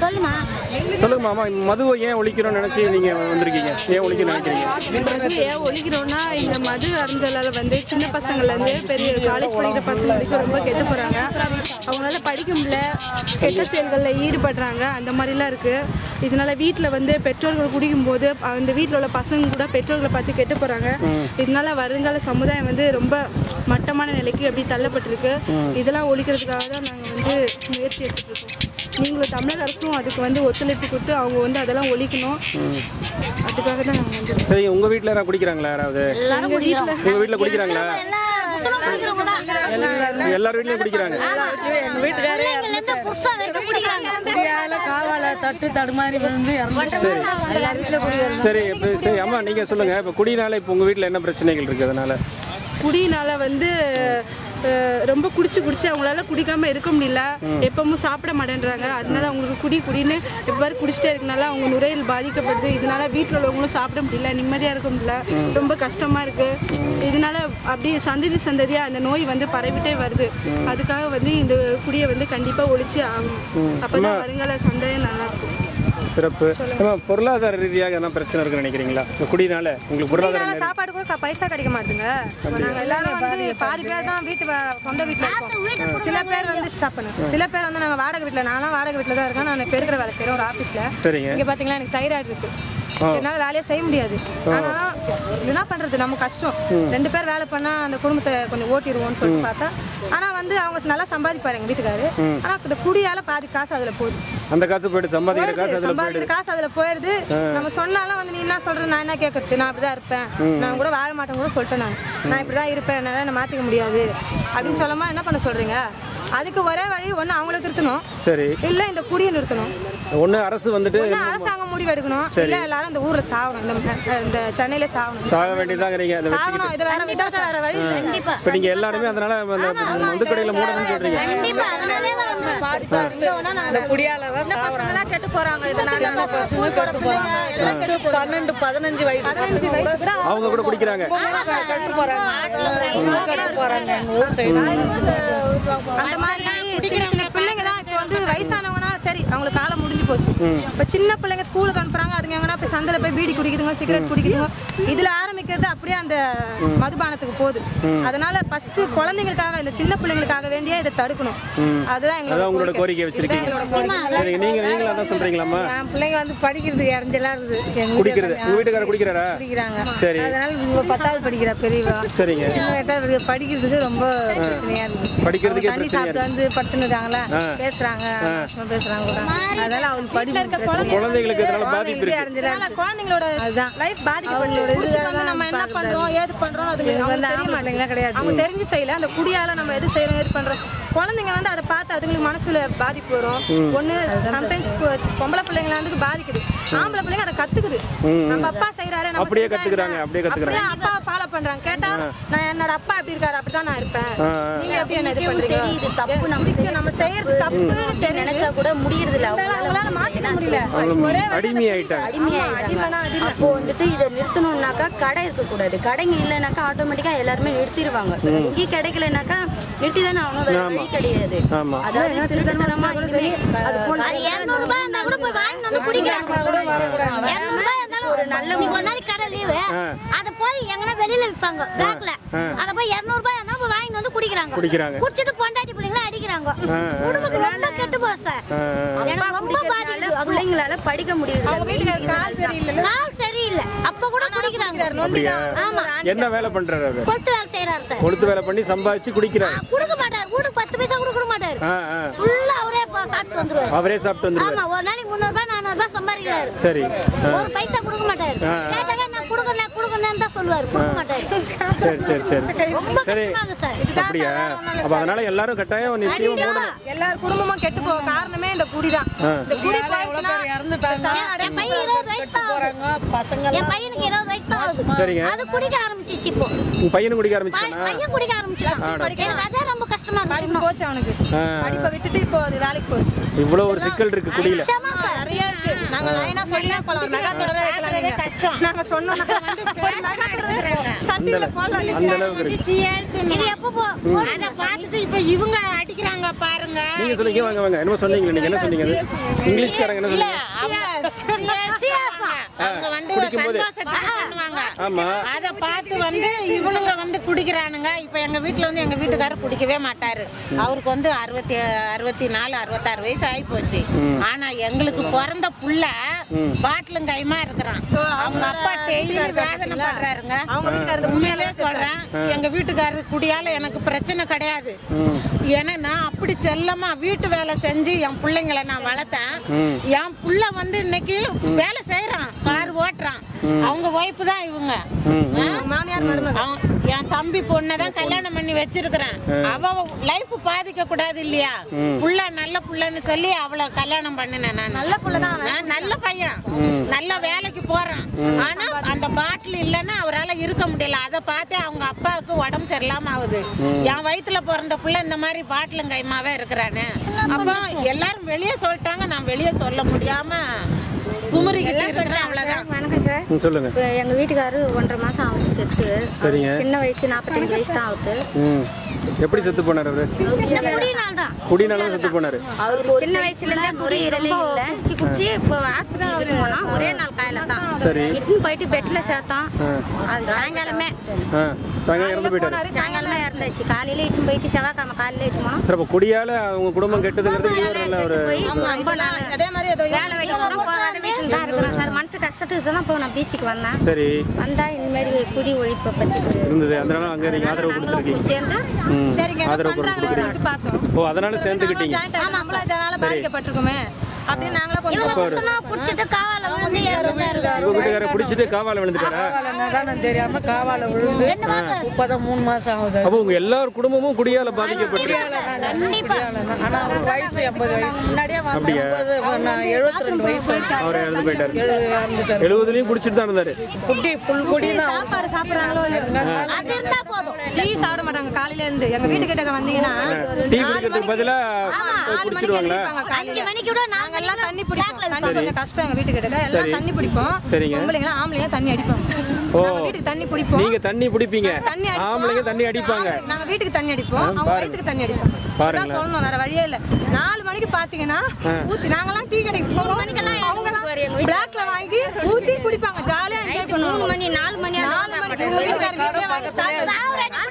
சொல்லுமா சொல்லுங்க மாமா மதுவை ஏன் ஒழிக்கணும்னு நினைச்சு நீங்க வந்திருக்கீங்க ஏன் ஒழிக்கணும்னு நினைக்கிறீங்க மது ஏன் ஒழிக்கிறோம்னா இந்த மது அருந்தலால் வந்து சின்ன பசங்கள்லேருந்து பெரிய காலேஜ் படிக்கிற பசங்க வரைக்கும் ரொம்ப கெட்டு போகிறாங்க அவங்களால படிக்க முடியல கெட்ட செயல்களில் ஈடுபடுறாங்க அந்த மாதிரிலாம் இருக்குது இதனால வீட்டில் வந்து பெற்றோர்கள் குடிக்கும்போது அந்த வீட்டில் உள்ள பசங்க கூட பெற்றோர்களை பார்த்து கெட்டு போகிறாங்க இதனால வருங்கால சமுதாயம் வந்து ரொம்ப மட்டமான நிலைக்கு அப்படி தள்ளப்பட்டிருக்கு இதெல்லாம் ஒழிக்கிறதுக்காக தான் நாங்கள் வந்து முயற்சி எடுத்துட்டு இருக்கோம் நீங்களும் தமிழக அரசும் அதுக்கு வந்து ஒத்துழைப்பு கொடுத்து அவங்க வந்து அதெல்லாம் ஒழிக்கணும் அதுக்காக தான் நாங்கள் வந்து சரி உங்க வீட்ல யாராவது குடிக்கிறாங்களா யாராவது எல்லாரும் குடிக்கிறோம் உங்க வீட்ல குடிக்கிறாங்களா எல்லா புருஷனும் குடிக்கிறவங்க தான் எல்லார் வீட்லயும் குடிக்கிறாங்க எங்க வீட்டுக்காரே பிள்ளைங்கள்லேருந்து புருஷா வரைக்கும் குடிக்கிறாங்க குடியால காவால தட்டு தடுமாறி விழுந்து இறந்துட்டாங்க எல்லார் வீட்டுல குடிக்கிறோம் சரி இப்ப சரி அம்மா நீங்க சொல்லுங்க இப்ப குடினால இப்ப உங்க வீட்ல என்ன பிரச்சனைகள் இருக்கு அதனால குடினால வந்து அஹ், ரொம்ப குடிச்சு குடிச்சு அவங்களால குடிக்காம இருக்க முடியல எப்பவும் சாப்பிட மாட்டேன்றாங்க அதனால அவங்களுக்கு குடி குடின்னு எவ்வாறு குடிச்சிட்டே இருக்கனால அவங்க நுரையீரல் பாதிக்கப்படுது இதனால வீட்டில் உள்ளவங்களும் சாப்பிட முடியல நிம்மதியாக இருக்க முடியல ரொம்ப கஷ்டமா இருக்கு இதனால அப்படியே சந்ததி சந்ததியா அந்த நோய் வந்து பரவிட்டே வருது அதுக்காக வந்து இந்த குடியை வந்து கண்டிப்பா ஒழிச்சு ஆகணும் அப்பதான் வருங்கால சந்ததியம் நல்லா இருக்கும் சிறப்பு அம்மா பொருளாதார ரீதியாக என்ன பிரச்சனை இருக்குன்னு நினைக்கிறீங்களா இந்த குடினால உங்களுக்கு பொருளாதார இதனால சாப்பாடு கூட க- பைசா கிடைக்க மாட்டுங்க நாங்க எல்லாரும் வந்து பாதி பேர் தான் வீட்டு வ- சொந்த வீட்டுல இருக்கோம் சில பேர் வந்து ஸ்டாப் பண்ணு சில பேர் வந்து நாங்க வாடகை வீட்டுல நான்லாம் வாடகை வீட்டுல தான் இருக்கேன் நான் பெருக்கிற வேலை செய்றேன் ஒரு ஆபீஸ்ல சரிங்க இங்க பாத்தீங்களா எனக்கு தைராய்டு இருக்கு என்னால வேலையே செய்ய முடியாது ஆனாலும் என்ன பண்றது நம்ம கஷ்டம் ரெண்டு பேர் வேலை பண்ணா அந்த குடும்பத்தை கொஞ்சம் ஓட்டிடுவோம்னு சொல்லிட்டு பார்த்தா ஆனா வந்து அவங்க நல்லா சம்பாதிப்பாரு எங்க வீட்டுக்காரு ஆனா இந்த குடியால பாதி காசு அதுல போகுது அந்த காசு போயிட்டு சம்பாதிக்கிற காசு போயிடுது. அதுல சம்பாதிக்கிற காசு அதுல போயிடுது நம்ம சொன்னாலும் வந்து நீ என்ன சொல்ற நான் என்ன கேட்கறது நான் இப்படிதான் இருப்பேன் நான் கூட வாழ மாட்டேன் கூட சொல்லிட்டேன் நான் நான் இப்படிதான் இருப்பேன் என்னால என்ன மாத்திக்க முடியாது அப்படின்னு சொல்லாம என்ன பண்ண சொல்றீங்க அதுக்கு ஒரே வழி ஒண்ணு அவங்கள திருத்தணும் சரி இல்ல இந்த குடியை நிறுத்தணும் ஒண்ணு அரசு வந்துட்டு ஒண்ணு அரசாங்கம் முடிவு எடுக்கணும் இல்ல எல்லாரும் இந்த ஊர்ல சாகணும் இந்த ம- இந்த சென்னையில சாகணும் சாக வேண்டியதாங்கிறீங்க அதை வச்சுக்கிட்டு சாகணும் இது வேற விட்டா வேற வழி இல்லை கண்டிப்பா இப்போ நீங்க எல்லாருமே அதனால அந்த மந்து கடையில மூடணும்னு சொல்றீங்க கண்டிப்பா அதனாலே தான் வந்து இந்த குடியால தான் சாவறாங்க கெட்டு போறாங்க இதனால பசங்க கெட்டு போறாங்க பத்து, பன்னெண்டு பதினஞ்சு வயசு பசங்க கூட அவங்க கூட குடிக்கிறாங்க கெட்டு போறாங்க எல்லாம் கெட்டு போறாங்க எங்க ஊர் சைடு அந்த மாதிரி சின்ன சின்ன பிள்ளைங்க தான் இப்போ வந்து வயசானவங்கன்னா சரி அவங்களுக்கு காலம் முடிஞ்சு போச்சு இப்போ சின்ன பிள்ளைங்க ஸ்கூலுக்கு அனுப்புறாங்க அதுங்க எங்கன்னா போய் சந்தையில் போய் பீடி குடிக்குதுங்க சிகரெட் குடிக்குதுங்க இதுல ஆரம்பிக்கிறது அப்படியே அந்த மதுபானத்துக்கு போகுது அதனால ஃபர்ஸ்ட் குழந்தைங்களுக்காக இந்த சின்ன பிள்ளைங்களுக்காக வேண்டிய இதை தடுக்கணும் அதுதான் எங்களோட அதான் உங்களோட கோரிக்கை. கோரிக்கை வச்சிருக்கீங்க சரி நீங்க நீங்களும் அதான் சொல்றீங்களாம்மா என் பிள்ளைங்க வந்து படிக்கிறது இறஞ்சலா இருக்குது எங்க குடிக்கிறது உங்க வீட்டுக்காரர் குடிக்கிறாரா குடிக்கிறாங்க சரி அதனால இவங்க பத்தாவது படிக்கிறா பெரியவா சரிங்க சின்ன எட்டாவது படிக்கிறதுக்கு ரொம்ப பிரச்சனையா இருக்குது படிக்கிறதுக்கே அவங்க தண்ணி பிரச்சனையா சாப்பிட்டு வந்து படுத்துன்னு இருக்காங்களா பேசுறாங்க அனாவசியமா பேசுறாங்க கூட அதனால அவங்களுக்கு படிப்பு பிரச்சனை குழந்தைகளுக்கு இதனால பாதிப்பு இருக்கு இறஞ்சலா அதனால குழந்தைங்களோட அதுதான் லைஃப் பாதிக்கப்படுது அவங்களோட இது குடிச்சிட்டு வந்து நம்ம என்ன பண்றோம் ஏது பண்றோம் அது இவங்க வந்து அவங்களுக்கு தெரிய ஆம்பளைங்களா கிடையாது. அவங்க தெரிஞ்சு செய்யல அந்த குடியால நம்ம எது செய்யறோம் எது பண்றோம் குழந்தைங்க வந்து அதை பார்த்து அதுங்களுக்கு மனசுல பாதிப்பு வரும் ஒண்ணு சம்டைம்ஸ் பொம்பளை பிள்ளைங்கள வந்து பாதிக்குது ஆம்பளை பிள்ளைங்க அதை கத்துக்குது நம்ம அப்பா செய்யறாரு நம்ம அப்படியே செஞ்சா கத்துக்குறாங்க, என்ன? அப்படியே கத்துக்குறாங்க. அப்படியே அப்பா ஃபாலோ பண்றாங்க கேட்டா நான் என்னோட அப்பா எப்படி இருக்காரு அப்படிதான் நான் இருப்பேன் ஆ, ஆ. நீங்க எப்படி என்ன இது பண்றீங்க தெரியுது தப்பு நம்ம குடிக்க நம்ம செய்யறது தப்புன்னு தெரியும் நினைச்சா கூட முடியறது இல்ல அவங்களால மாத்திக்க முடியல அவங்க அடிமையாயிட்டாங்க அடிமையாயிட்டாங்க அப்போ வந்துட்டு இதை நிறுத்தணும்னாக்கா கடை இருக்கக்கூடாது கடைங்க இல்லைனாக்கா ஆட்டோமேட்டிக்கா எல்லாருமே நிறுத்திடுவாங்க எங்கேயும் கிடைக்கலனாக்கா நிறுத்தி தானே ஆகணும் வேற வழி கிடையாது ஆமா. அதாவது திருத்தனமா இனிமே, அது இருநூறு ரூபாய் இருந்தா கூட போய் வாங்கிட்டு வந்து குடிக்கிறாங்க இருநூறு ரூபாய் இருந்தாலும் ஒரு நல்ல ஒரு நாளைக்கு கடை லீவு அதை போய் எங்கன்னா வெளியில விற்பாங்க பிளாக்ல அதை போய் இருநூறு ரூபாய் இருந்தாலும் போய் வாங்கிட்டு வந்து குடிக்கிறாங்க குடிக்கிறாங்க. குடிச்சிட்டு பொண்டாட்டி பிள்ளைங்கள அடிக்கிறாங்க குடும்பத்துக்கு ரொம்ப கெட்டு போச்சு சார் எனக்கு ரொம்ப பாதிக்குது அது பிள்ளைங்களால படிக்க முடியுது கால் சரியில்லை கால் சரியில்லை அப்ப கூட குடிக்கிறாங்க அப்படியா ஆமா என்ன வேலை பண்றாரு அவரு கொத்து வேலை செய்யறாரு சார் கொளுத்து வேலை பண்ணி சம்பாதிச்சு குடிக்கிறாரு கொடுக்க மாட்டார் வீட்டுக்கு பத்து பைசா கூட கொடுக்க மாட்டாரு ஆ ஆ ஃபுல்லா அவரே பா- சாப்பிட்டு வந்துருவாரு அவரே சாப்பிட்டு வந்துருவாரு ஆமா ஒரு நாளைக்கு முந்நூறு ரூபாய் நானூறு ரூபாய் சம்பாதிக்கிறாரு சரி ஒரு பைசா கொடுக்க மாட்டாரு கேட்டாக்கா நான் கொடுக்கறேன் கொடுக்கறேன்னு தான் சொல்லுவாரு கொடுக்க மாட்டாரு சரி சரி சரி ரொம்ப சரி கஷ்டமாங்க சார் அப்படியா அப்ப அதனால எல்லாரும் கட்டாயம் நிச்சயமா மூடணும் எல்லா குடும்பமும் கெட்டு போக காரணமே இந்த குடிதான் இந்த குடி போயிடுச்சுன்னா இறந்துட்டாங்க என் பையன் இருபது வயசு தான் ஆகுது போறாங்க பசங்க என் பையனுக்கு இருபது வயசு தான் ஆகுது சரிங்க அது குடிக்க ஆரம்பிச்சிச்சு இப்போ உங்க பையனும் குடிக்க பை- ஆரம்பிச்சிட்டானா பையன் குடிக்க ஆரம்பிச்சிட்டான் எனக்கு அதே ரொம்ப கஷ்டமா படிப்பு இருக்கு போச்சு அவனுக்கு ஆ. படிப்பை விட்டுட்டு இப்போ அது வேலைக்கு போகுது இவ்வளவு ஒரு சிக்கல் இருக்கு குடியில நிச்சயமா சார் நிறைய இருக்கு நாங்க லைனா சொல்லியே போலாம் ஒரு மெகா தொடரே வைக்கலாம் நீங்க கஷ்டம் நாங்க சொன்னோம் நாங்க வந்து ஒரு மெகா தொடரே சத்தியில போலாம் அந்த அளவுக்கு இருக்கு இது எப்போ போ அதை பார்த்துட்டு இப்ப இவங்க அடிக்கிறாங்க பாருங்க நீங்க சொல்லுங்க வாங்க வாங்க என்னமோ சொன்னீங்க நீங்க என்ன சொன்னீங்க அது? இங்கிலீஷ்காரங்க என்ன சொன்னீங்க அவங்க வந்து குடிக்கும்போது. சந்தோஷத்துக்கு பண்ணுவாங்க ஆமா அதை பார்த்து வந்து இவனுங்க வந்து குடிக்கிறானுங்க இப்போ எங்க வீட்ல வந்து எங்க வீட்டுக்காரர் குடிக்கவே மாட்டாரு அவருக்கு வந்து அறுபத்தி அறுபத்தி நாலு அறுபத்தாறு வயசு ஆகி போச்சு ஆனா எங்களுக்கு பிறந்த புள்ள பாட்டிலும் கைமா இருக்கிறான் அவங்க அப்பா டெய்லி வேதனை பண்றாருங்க உண்மையிலே சொல்றேன் எங்க வீட்டுக்காரர் குடியால எனக்கு பிரச்சனை கிடையாது ஏன்னா நான் அப்படி செல்லமா வீட்டு வேலை செஞ்சு என் பிள்ளைங்களை நான் வளர்த்தேன் என் புள்ள வந்து இன்னைக்கு வேலை செய்யறான் கார் ஓட்டுறான் அவங்க ஒய்ஃபு தான் இவங்க மாமியார் மருமக அவன் என் தம்பி பொண்ணை தான் கல்யாணம் பண்ணி வச்சிருக்கிறேன் அவ லைஃப் பாதிக்க கூடாது இல்லையா புள்ள நல்ல புள்ளன்னு சொல்லி அவளை கல்யாணம் பண்ணினேன் நான் நல்ல புள்ள தான் நல்ல பையன் நல்ல வேலைக்கு போறான் ஆனா அந்த பாட்டில் இல்லைன்னா அவரால் இருக்க முடியல அதை பார்த்தே அவங்க அப்பாவுக்கு உடம்பு சரியில்லாம ஆகுது என் வயித்துல பிறந்த புள்ள இந்த மாதிரி பாட்டிலும் கைமாவே இருக்கிறானே அப்போ எல்லாரும் வெளியே சொல்லிட்டாங்க நான் வெளியே சொல்ல முடியாம குமுறிக்கிட்டு இருக்கிறேன் அவ்வளவுதான் வணக்கம் சார் ம், சொல்லுங்க இப்போ எங்கள் வீட்டுக்காரு ஒன்றரை மாதம் ஆகுது செத்து சரிங்க. சின்ன வயசு நாற்பத்தஞ்சு வயசு தான் ஆகுது ம் எப்படி செத்து போனார் அவரு இந்த குடியினால தான் குடினாலும் செத்து போனாரு அவருக்கு சின்ன வயசுலேருந்தே குடி ரொம்ப குடிச்சு குடிச்சு இப்போ ஹாஸ்பிட்டல் போனோம் ஒரே நாள் காலையில தான் சரி. இட்டுன்னு போயிட்டு பெட்டில் சேர்த்தோம் அது சாயங்காலமே ஆ சாயங்காலம் இறந்து போயிட்டாரு சாயங்காலமே இறந்தாச்சு காலையில இட்டுன்னு போயிட்டு செவ்வாய்க்கிழமை காலையில இட்டு போனோம் சார் அப்போ குடியால அவங்க குடும்பம் கெட்டதுங்கிறது இன்னொரு நல்ல ஒரு போய் ரொம்ப நாள் அதே மாதிரி ஏதோ வேலை வெட்டி கூட போகாத வீட்டில் தான் இருக்கிறோம் சார் மனசு கஷ்டத்துக்கு தான் இப்போ நான் பீச்சுக்கு வந்தேன் சரி வந்தா இந்த மாதிரி குடி ஒழிப்பை பற்றி இருந்தது அதனால அங்க நீங்க ஆதரவு நாங்களும் கொடுத்துருக்கீங்க சேர்ந்து ம் சரிங்க ஏதோ ஆதரவு பண்றாங்கன்னு கொடுத்துருக்கீங்க சொல்லிட்டு பார்த்தோம் ஓ அதனால சேர்ந்துக்கிட்டீங்க ஜாயிண்ட் ஆகி நம்மளும் இதனால பாதிக்கப்பட்டிருக்குமே அப்படின்னு நாங்களும் கொஞ்சம் இவங்க புடிச்சிட்டு காவால விழுந்து இறந்துட்டாரு உங்க வீட்டுக்காரர் பிடிச்சிட்டு காவால விழுந்துட்டாரா நான் தெரியாம காவால விழுந்து ரெண்டு மாசம் இப்பதான் மூணு மாசம் ஆகுது அப்போ உங்க எல்லார் குடும்பமும் குடியால பாதிக்கப்பட்டு கண்டிப்பா ஆனா அவருக்கு வயசு எண்பது வயசு முன்னாடியே வந்து அப்படியா? ஐம்பது நான் எழுபத்தி ரெண்டு வயசு அவர் இறந்து போயிட்டாரு இறந்துட்டாரு எழுபதுலயும் குடிச்சிட்டு தான் இருந்தாரு குட்டி புல் குடி தான் சாப்பாடு சாப்பிடுறாங்களோ இல்லையோ அது இருந்தா போதும் டீ சாப்பிட மாட்டாங்க காலையில இருந்து எங்க வீட்டு கிட்ட வந்தீங்கன்னா டீ குடிக்கிறதுக்கு பதிலா போய் நாலு மணிக்கு குடிச்சிருவாங்களா எந்திரிப்பாங்க அஞ்சு காலையில மணிக்கு விட நாங்க நாங்க எல்லாம் தண்ணி பிடிப்போம் தண்ணி கொஞ்சம் கஷ்டம் எங்க வீட்டு கிட்ட எல்லாம் தண்ணி பிடிப்போம் சரிங்க. பொம்பளைங்க ஆம்பளைங்க தண்ணி அடிப்போம் ஓ. நாங்க வீட்டுக்கு தண்ணி பிடிப்போம் நீங்க தண்ணி பிடிப்பீங்க தண்ணி அடிப்போம். ஆம்பளைங்க தண்ணி அடிப்பாங்க நாங்க வீட்டுக்கு தண்ணி அடிப்போம் அவங்க பாருங்க. வயிற்றுக்கு தண்ணி அடிப்போம் பாருங்களேன். அதான் சொல்லணும் வேற வழியே இல்ல நாலு மணிக்கு பாத்தீங்கன்னா ஊத்தி நாங்கெல்லாம் டீ கடைக்கு போவோம் மணிக்கெல்லாம் அவங்க பிளாக்ல வாங்கி ஊத்தி குடிப்பாங்க ஜாலியா என்ஜாய் மூணு பண்ணுவோம் மணி நாலு மணி நாலு மணிக்கு உங்க வீட்டுக்காரர் வீட்லயே வாங்கி ஸ்டார்ட்